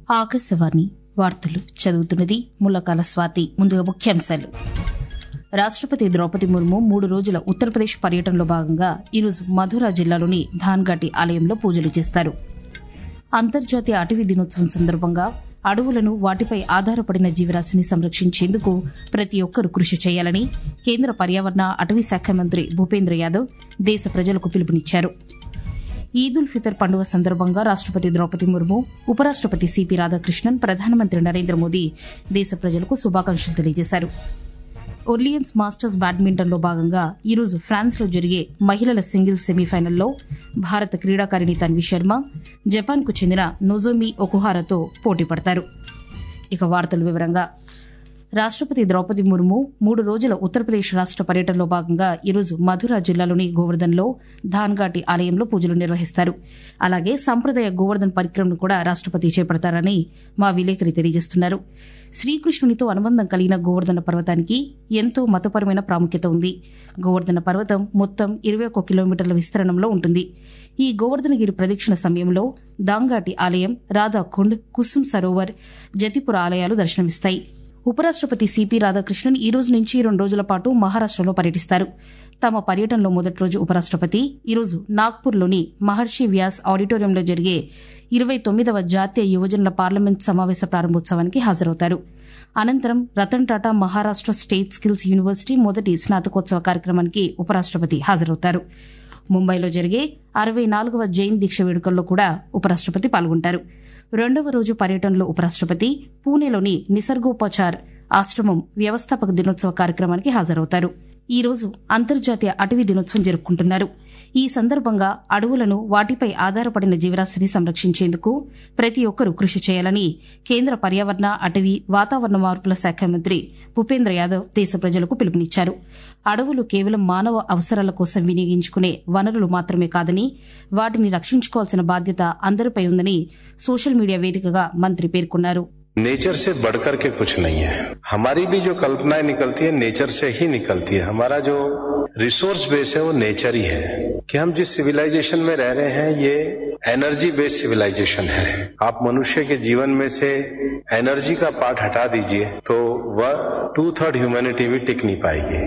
ఆకాశవాణి వార్తలు చదువుతున్నది ముల్లకాల స్వాతి ముందుగా ముఖ్యాంశాలు రాష్టపతి ద్రౌపది ముర్ము మూడు రోజుల ఉత్తరప్రదేశ్ పర్యటనలో భాగంగా ఈరోజు మధురా జిల్లాలోని ధాన్ఘాటి ఆలయంలో పూజలు చేస్తారు అంతర్జాతీయ అటవీ దినోత్సవం సందర్భంగా అడవులను వాటిపై ఆధారపడిన జీవరాశిని సంరక్షించేందుకు ప్రతి ఒక్కరూ కృషి చేయాలని కేంద్ర పర్యావరణ అటవీ శాఖ మంత్రి భూపేంద్ర యాదవ్ దేశ ప్రజలకు పిలుపునిచ్చారు ఈద్ ఉల్ ఫితర్ పండుగ సందర్భంగా రాష్టపతి ద్రౌపది ముర్ము ఉపరాష్టపతి సిపి రాధాకృష్ణన్ ప్రధానమంత్రి నరేంద్ర మోదీ దేశ ప్రజలకు శుభాకాంక్షలు తెలియజేశారు ఒర్లియన్స్ మాస్టర్స్ బ్యాడ్మింటన్లో భాగంగా ఈరోజు ఫ్రాన్స్లో జరిగే మహిళల సింగిల్స్ సెమీఫైనల్లో భారత క్రీడాకారిణి తన్వి శర్మ జపాన్కు చెందిన నొజోమి ఒకుహారాతో పోటీ పడతారు ఇక వార్తల వివరంగా రాష్టపతి ద్రౌపది ముర్ము మూడు రోజుల ఉత్తరప్రదేశ్ రాష్ట పర్యటనలో భాగంగా ఈరోజు మధురా జిల్లాలోని గోవర్ధన్లో ధాన్ఘాటి ఆలయంలో పూజలు నిర్వహిస్తారు అలాగే సంప్రదాయ గోవర్ధన్ పరిక్రమను కూడా రాష్టపతి చేపడతారని మా విలేకరి తెలియజేస్తున్నారు శ్రీకృష్ణునితో అనుబంధం కలిగిన గోవర్ధన పర్వతానికి ఎంతో మతపరమైన ప్రాముఖ్యత ఉంది గోవర్ధన పర్వతం మొత్తం ఇరవై ఒక్క కిలోమీటర్ల విస్తరణంలో ఉంటుంది ఈ గోవర్ధనగిరి ప్రదక్షిణ సమయంలో దాంగాటి ఆలయం రాధాకుండ్ కుసుమ్ సరోవర్ జతిపుర ఆలయాలు దర్శనమిస్తాయి ఉపరాష్టపతి సిపి రాధాకృష్ణన్ ఈ రోజు నుంచి రెండు రోజుల పాటు మహారాష్టలో పర్యటిస్తారు తమ పర్యటనలో మొదటి రోజు ఉపరాష్టపతి ఈరోజు నాగ్పూర్లోని మహర్షి వ్యాస్ ఆడిటోరియంలో జరిగే ఇరవై తొమ్మిదవ జాతీయ యువజనుల పార్లమెంట్ సమావేశ ప్రారంభోత్సవానికి హాజరవుతారు అనంతరం Ratan Tata Maharashtra state skills university మొదటి స్నాతకోత్సవ కార్యక్రమానికి ఉపరాష్టపతి హాజరవుతారు ముంబైలో జరిగే అరవై నాలుగవ జైన్ దీక్ష వేడుకల్లో కూడా ఉపరాష్టపతి పాల్గొంటారు రెండవ రోజు పర్యటనలో ఉపరాష్టపతి పూణేలోని నిసర్గోపచార్ ఆశ్రమం వ్యవస్థాపక దినోత్సవ కార్యక్రమానికి హాజరవుతారు ఈ రోజు అంతర్జాతీయ అటవీ దినోత్సవం జరుపుకుంటున్నారు ఈ సందర్భంగా అడవులను వాటిపై ఆధారపడిన జీవరాశిని సంరక్షించేందుకు ప్రతి ఒక్కరూ కృషి చేయాలని కేంద్ర పర్యావరణ అటవీ వాతావరణ మార్పుల శాఖ మంత్రి భూపేంద్ర యాదవ్ దేశ ప్రజలకు పిలుపునిచ్చారు అడవులు కేవలం మానవ అవసరాల కోసం వినియోగించుకునే వనరులు మాత్రమే కాదని వాటిని రక్షించుకోవాల్సిన బాధ్యత అందరిపై ఉందని సోషల్ మీడియా వేదికగా మంత్రి పేర్కొన్నారు नेचर से बढ़कर के कुछ नहीं है हमारी भी जो कल्पनाएं निकलती है नेचर से ही निकलती है हमारा जो रिसोर्स बेस है वो नेचर ही है कि हम जिस सिविलाइजेशन में रह रहे हैं ये एनर्जी बेस्ड सिविलाइजेशन है आप मनुष्य के जीवन में से एनर्जी का पार्ट हटा दीजिए तो वह टू थर्ड ह्यूमैनिटी भी टिक नहीं पाएगी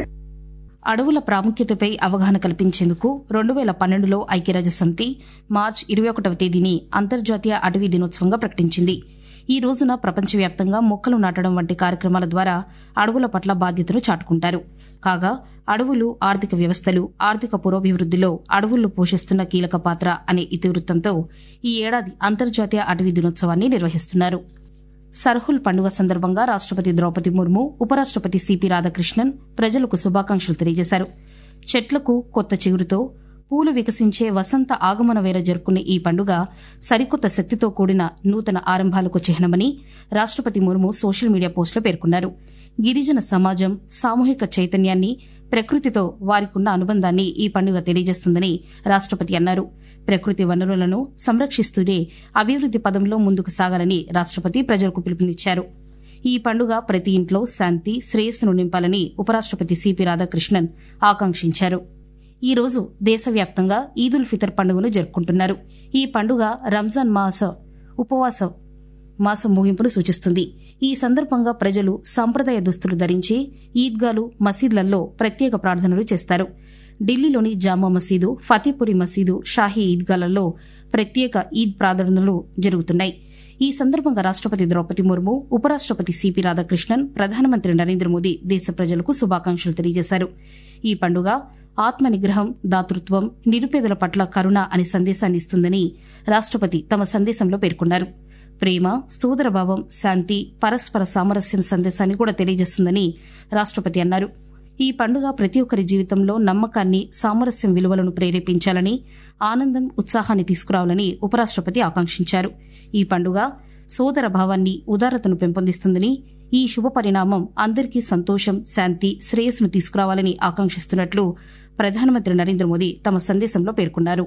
అడవుల ప్రాముఖ్యతపై అవగాహన కల్పించేందుకు రెండు వేల పన్నెండులో ఐక్యరాజ్య సమితి మార్చి ఇరవై ఒకటవ తేదీని అంతర్జాతీయ అటవీ దినోత్సవంగా ప్రకటించింది ఈ రోజున ప్రపంచవ్యాప్తంగా మొక్కలు నాటడం వంటి కార్యక్రమాల ద్వారా అడవుల పట్ల బాధ్యతను చాటుకుంటారు కాగా అడవులు ఆర్థిక వ్యవస్థలు ఆర్థిక పురోభివృద్దిలో అడవులు పోషిస్తున్న కీలక పాత్ర అనే ఇతివృత్తంతో ఈ ఏడాది అంతర్జాతీయ అటవీ దినోత్సవాన్ని నిర్వహిస్తున్నారు సర్హుల్ పండుగ సందర్భంగా రాష్టపతి ద్రౌపది ముర్ము ఉపరాష్టపతి సిపి రాధాకృష్ణన్ ప్రజలకు శుభాకాంక్షలు తెలియజేశారు చెట్లకు కొత్త చిగురుతో పూలు వికసించే వసంత ఆగమన వేర జరుపుకునే ఈ పండుగ సరికొత్త శక్తితో కూడిన నూతన ఆరంభాలకు చిహ్నమని రాష్టపతి ముర్ము సోషల్ మీడియా పోస్టులో పేర్కొన్నారు గిరిజన సమాజం సామూహిక చైతన్యాన్ని ప్రకృతితో వారికున్న అనుబంధాన్ని ఈ పండుగ తెలియజేస్తుందని రాష్టపతి అన్నారు ప్రకృతి వనరులను సంరక్షిస్తూనే అభివృద్ది పదంలో ముందుకు సాగాలని రాష్టపతి ప్రజలకు పిలుపునిచ్చారు ఈ పండుగ ప్రతి ఇంట్లో శాంతి శ్రేయస్సును నింపాలని ఉపరాష్టపతి సిపి రాధాకృష్ణన్ ఆకాంక్షించారు ఈ రోజు దేశవ్యాప్తంగా ఈద్ ఉల్ ఫితర్ పండుగను జరుపుకుంటున్నారు ఈ పండుగ రంజాన్ మాస ఉపవాస మాసం ముగింపును సూచిస్తుంది ఈ సందర్భంగా ప్రజలు సంప్రదాయ దుస్తులు ధరించి ఈద్గాలు మసీద్లలో ప్రత్యేక ప్రార్థనలు చేస్తారు ఢిల్లీలోని జామా మసీదు ఫతేపురి మసీదు షాహీ ఈద్గాలలో ప్రత్యేక ఈద్ ప్రార్థనలు జరుగుతున్నాయి ఈ సందర్భంగా రాష్టపతి ద్రౌపది ముర్ము ఉపరాష్టపతి సిపి రాధాకృష్ణన్ ప్రధానమంత్రి నరేంద్ర మోదీ దేశ ప్రజలకు శుభాకాంక్షలు తెలియజేశారు ఈ పండుగ ఆత్మ నిగ్రహం దాతృత్వం నిరుపేదల పట్ల కరుణ అనే సందేశాన్ని ఇస్తుందని రాష్టపతి తమ సందేశంలో పేర్కొన్నారు ప్రేమ సోదరభావం శాంతి పరస్పర సామరస్యం సందేశాన్ని కూడా తెలియజేస్తుందని రాష్టపతి అన్నారు ఈ పండుగ ప్రతి ఒక్కరి జీవితంలో నమ్మకాన్ని సామరస్యం విలువలను ప్రేరేపించాలని ఆనందం ఉత్సాహాన్ని తీసుకురావాలని ఉపరాష్టపతి ఆకాంక్షించారు ఈ పండుగ సోదర భావాన్ని ఉదారతను పెంపొందిస్తుందని ఈ శుభ పరిణామం అందరికీ సంతోషం శాంతి శ్రేయస్సును తీసుకురావాలని ఆకాంక్షిస్తున్నట్లు ప్రధానమంత్రి నరేంద్ర మోదీ తమ సందేశంలో పేర్కొన్నారు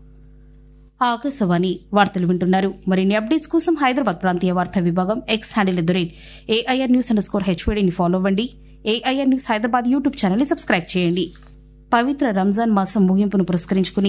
ఆకాశవాణి వార్తలు వింటున్నారు మరిన్ని అప్డేట్స్ కోసం హైదరాబాద్ ప్రాంతీయ వార్తా విభాగం X handle at the rate AIR news underscore స్కోర్ హెచ్వేడీని ఫాలో అవ్వండి AIR news Hyderabad YouTube channel ని సబ్స్క్రైబ్ చేయండి పవిత్ర రంజాన్ మాసం ముగింపును పురస్కరించుకుని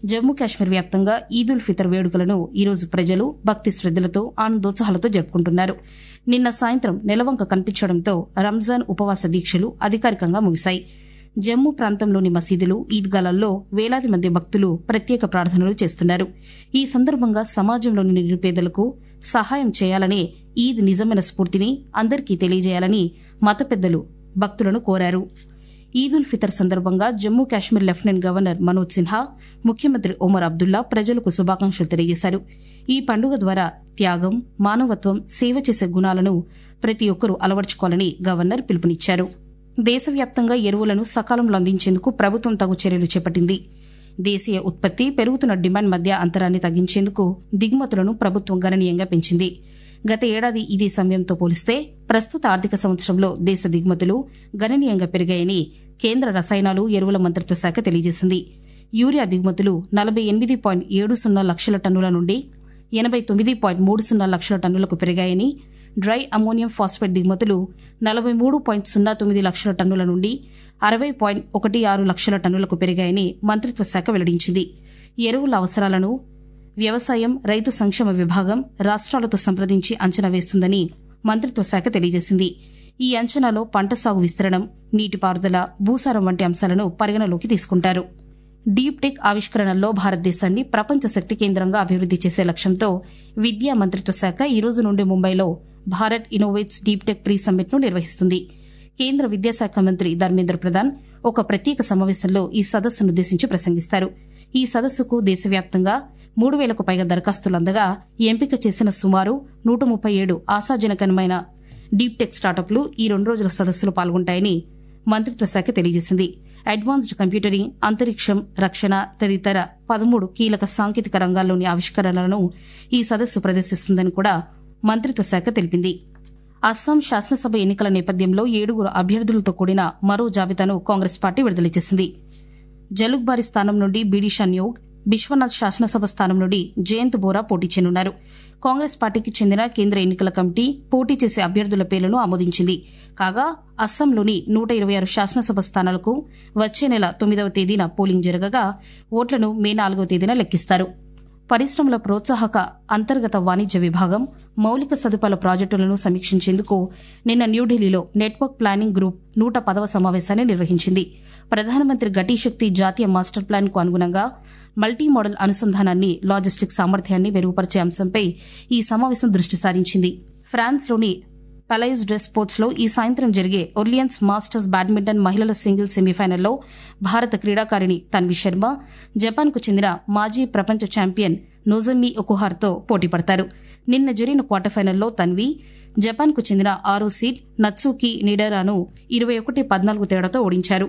జమ్మూ కాశ్మీర్ వ్యాప్తంగా ఈద్ ఉల్ ఫితర్ వేడుకలను ఈరోజు ప్రజలు భక్తి శ్రద్దలతో ఆనందోత్సాహాలతో జరుపుకుంటున్నారు నిన్న సాయంత్రం నెలవంక కనిపించడంతో రంజాన్ ఉపవాస దీక్షలు అధికారికంగా ముగిశాయి జమ్మూ ప్రాంతంలోని మసీదులు ఈద్గాలలో వేలాది మంది భక్తులు ప్రత్యేక ప్రార్థనలు చేస్తున్నారు ఈ సందర్భంగా సమాజంలోని నిరుపేదలకు సహాయం చేయాలనే ఈద్ నిజమైన స్ఫూర్తిని అందరికీ తెలియజేయాలని మత పెద్దలు భక్తులను కోరారు ఈద్ ఉల్ ఫితర్ సందర్భంగా జమ్మూ కాశ్మీర్ లెఫ్టినెంట్ గవర్నర్ మనోజ్ సిన్హా ముఖ్యమంత్రి ఒమర్ అబ్దుల్లా ప్రజలకు శుభాకాంక్షలు తెలియజేశారు ఈ పండుగ ద్వారా త్యాగం మానవత్వం సేవ చేసే గుణాలను ప్రతి ఒక్కరూ అలవర్చుకోవాలని గవర్నర్ పిలుపునిచ్చారు దేశవ్యాప్తంగా ఎరువులను సకాలంలో అందించేందుకు ప్రభుత్వం తగు చర్యలు చేపట్టింది దేశీయ ఉత్పత్తి పెరుగుతున్న డిమాండ్ మధ్య అంతరాన్ని తగ్గించేందుకు దిగుమతులను ప్రభుత్వం గణనీయంగా పెంచింది గత ఏడాది ఇదే సమయంతో పోలిస్తే ప్రస్తుత ఆర్థిక సంవత్సరంలో దేశ దిగుమతులు గణనీయంగా పెరిగాయని కేంద్ర రసాయనాలు ఎరువుల మంత్రిత్వ శాఖ తెలియజేసింది యూరియా దిగుమతులు నలభై ఎనిమిది పాయింట్ ఏడు సున్నా లక్షల టన్నుల నుండి ఎనబై తొమ్మిది పాయింట్ మూడు సున్నా లక్షల టన్నులకు పెరిగాయని డ్రై అమోనియం ఫాస్ఫేట్ దిగుమతులు నలభై మూడు పాయింట్ సున్నా తొమ్మిది లక్షల టన్నుల నుండి అరవై పాయింట్ ఒకటి ఆరు లక్షల టన్నులకు పెరిగాయని మంత్రిత్వ శాఖ వెల్లడించింది ఎరువుల అవసరాలను వ్యవసాయం రైతు సంక్షేమ విభాగం రాష్ట్రాలతో సంప్రదించి అంచనా వేస్తుందని మంత్రిత్వ శాఖ తెలియజేసింది ఈ అంచనాలో పంట సాగు విస్తరణం నీటిపారుదల భూసారం వంటి అంశాలను పరిగణలోకి తీసుకుంటారు డీప్ టెక్ ఆవిష్కరణల్లో భారతదేశాన్ని ప్రపంచ శక్తి కేంద్రంగా అభివృద్ది చేసే లక్ష్యంతో విద్యా మంత్రిత్వ శాఖ ఈ రోజు నుండి ముంబైలో Bharat innovates deep tech pre summit ను నిర్వహిస్తుంది కేంద్ర విద్యాశాఖ మంత్రి ధర్మేంద్ర ప్రధాన్ ఒక ప్రత్యేక సమావేశంలో ఈ సదస్సునుద్దేశించి ప్రసంగిస్తారు ఈ సదస్సుకు దేశవ్యాప్తంగా మూడు వేలకు పైగా దరఖాస్తులు అందగా ఎంపిక చేసిన సుమారు నూట ముప్పై ఏడు ఆశాజనకమైన డీప్ టెక్ స్టార్టప్లు ఈ రెండు రోజుల సదస్సులో పాల్గొంటాయని మంత్రిత్వ శాఖ తెలియజేసింది అడ్వాన్స్డ్ కంప్యూటరింగ్ అంతరిక్షం రక్షణ తదితర పదమూడు కీలక సాంకేతిక రంగాల్లోని ఆవిష్కరణలను ఈ సదస్సు ప్రదర్శిస్తుందని కూడా మంత్రిత్వ శాఖ తెలిపింది అస్సాం శాసనసభ ఎన్నికల నేపథ్యంలో ఏడుగురు అభ్యర్థులతో కూడిన మరో జాబితాను కాంగ్రెస్ పార్టీ విడుదల చేసింది జలుగ్బారి స్థానం నుండి బీడిషా న్యోగ్ బిశ్వనాథ్ శాసనసభ స్థానం నుండి జయంత్ బోరా పోటీ చేయనున్నారు కాంగ్రెస్ పార్టీకి చెందిన కేంద్ర ఎన్నికల కమిటీ పోటీ చేసే అభ్యర్థుల పేర్లను ఆమోదించింది కాగా అస్సాంలోని నూట ఇరవై ఆరు శాసనసభ స్థానాలకు వచ్చే నెల తొమ్మిదవ తేదీన పోలింగ్ జరగగా ఓట్లను మే నాలుగవ తేదీన లెక్కిస్తారు పరిశ్రమల ప్రోత్సాహక అంతర్గత వాణిజ్య విభాగం మౌలిక సదుపాయాల ప్రాజెక్టులను సమీక్షించేందుకు నిన్న న్యూఢిల్లీలో నెట్వర్క్ ప్లానింగ్ గ్రూప్ నూట పదవ సమావేశాన్ని నిర్వహించింది ప్రధానమంత్రి గటిశక్తి జాతీయ మాస్టర్ ప్లాన్ కు అనుగుణంగా మల్టీ మోడల్ అనుసంధానాన్ని లాజిస్టిక్ సామర్థ్యాన్ని మెరుగుపరిచే అంశంపై ఈ సమావేశం దృష్టి సారించింది ఫ్రాన్స్లోని పలైజ్ డ్రెస్ స్పోర్ట్స్ లో ఈ సాయంత్రం జరిగే ఒర్లియన్స్ మాస్టర్స్ బ్యాడ్మింటన్ మహిళల సింగిల్స్ సెమీఫైనల్లో భారత క్రీడాకారిణి తన్వి శర్మ జపాన్కు చెందిన మాజీ ప్రపంచ ఛాంపియన్ నోజమి ఒకుహార్తో పోటీ పడతారు నిన్న జరిగిన క్వార్టర్ ఫైనల్లో తన్వి జపాన్కు చెందిన ఆరో సీడ్ నత్సూకి నిడరాను ఇరవై ఒకటి పద్నాలుగు తేడాతో ఓడించారు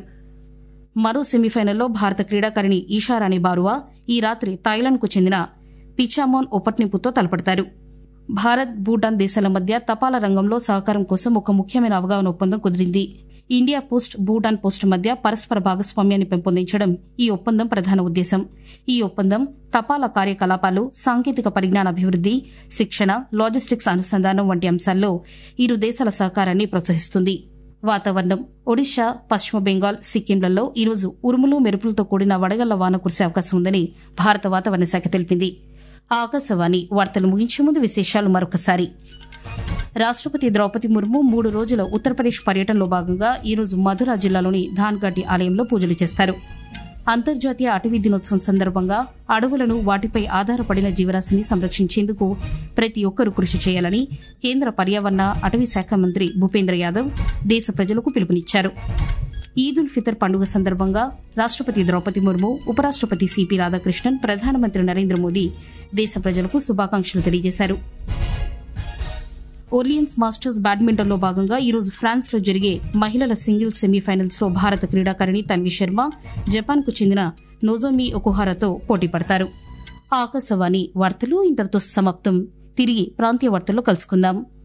మరో సెమీఫైనల్లో భారత క్రీడాకారిణి ఈషారాణి బారువా ఈ రాత్రి థాయిలాండ్కు చెందిన పిచామోన్ ఒపట్నిపుతో తలపడతారు భారత్ భూటాన్ దేశాల మధ్య తపాలా రంగంలో సహకారం కోసం ఒక ముఖ్యమైన అవగాహన ఒప్పందం కుదిరింది ఇండియా పోస్ట్ భూటాన్ పోస్ట్ మధ్య పరస్పర భాగస్వామ్యాన్ని పెంపొందించడం ఈ ఒప్పందం ప్రధాన ఉద్దేశం ఈ ఒప్పందం తపాలా కార్యకలాపాలు సాంకేతిక పరిజ్ఞాన అభివృద్ది శిక్షణ లాజిస్టిక్స్ అనుసంధానం వంటి అంశాల్లో ఇరు దేశాల సహకారాన్ని ప్రోత్సహిస్తుంది వాతావరణం ఒడిశా పశ్చిమ బెంగాల్ సిక్కింలలో ఈరోజు ఉరుములు మెరుపులతో కూడిన వడగళ్ల వాన కురిసే అవకాశం ఉందని భారత వాతావరణ శాఖ తెలిపింది ఆకాశవాణి వార్తలు ముగించే ముందు విశేషాలు మరొకసారి రాష్టపతి ద్రౌపది ముర్ము మూడు రోజుల ఉత్తరప్రదేశ్ పర్యటనలో భాగంగా ఈరోజు మధుర జిల్లాలోని ధాన్ఘాటి ఆలయంలో పూజలు చేస్తారు అంతర్జాతీయ అటవీ దినోత్సవం సందర్భంగా అడవులను వాటిపై ఆధారపడిన జీవరాశిని సంరక్షించేందుకు ప్రతి ఒక్కరూ కృషి చేయాలని కేంద్ర పర్యావరణ అటవీ శాఖ మంత్రి భూపేంద్ర యాదవ్ దేశ ప్రజలకు పిలుపునిచ్చారు ఈద్ ఉల్ ఫితర్ పండుగ సందర్భంగా రాష్టపతి ద్రౌపది ముర్ము ఉపరాష్టపతి సిపి రాధాకృష్ణన్ ప్రధానమంత్రి నరేంద్ర మోదీ దేశ ప్రజలకు శుభాకాంక్షలు తెలియజేశారు ఓర్లియన్స్ మాస్టర్స్ బ్యాడ్మింటన్లో భాగంగా ఈరోజు ఫ్రాన్స్ లో జరిగే మహిళల సింగిల్స్ సెమీఫైనల్స్ లో భారత క్రీడాకారిణి తన్వి శర్మ జపాన్ కు చెందిన నోజోమి ఒకుహారాతో పోటీ పడతారు ఆకాశవాణి వార్తలు ఇంతటితో సమాప్తం తిరిగి ప్రాంతీయ వార్తల్లో కలుసుకుందాం